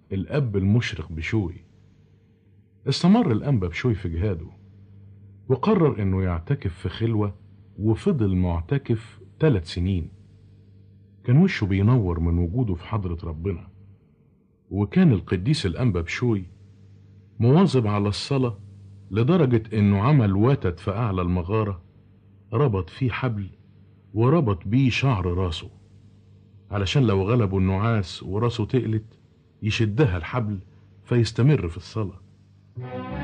الأب المشرق بشوي استمر الأنبا بشوي في جهاده وقرر إنه يعتكف في خلوة وفضل معتكف ثلاث سنين كان وشه بينور من وجوده في حضرة ربنا وكان القديس الأنبا بشوي مواظب على الصلاة لدرجة إنه عمل وتد في أعلى المغارة ربط فيه حبل وربط بيه شعر راسه علشان لو غلبه النعاس وراسه تقلت يشدها الحبل فيستمر في الصلاة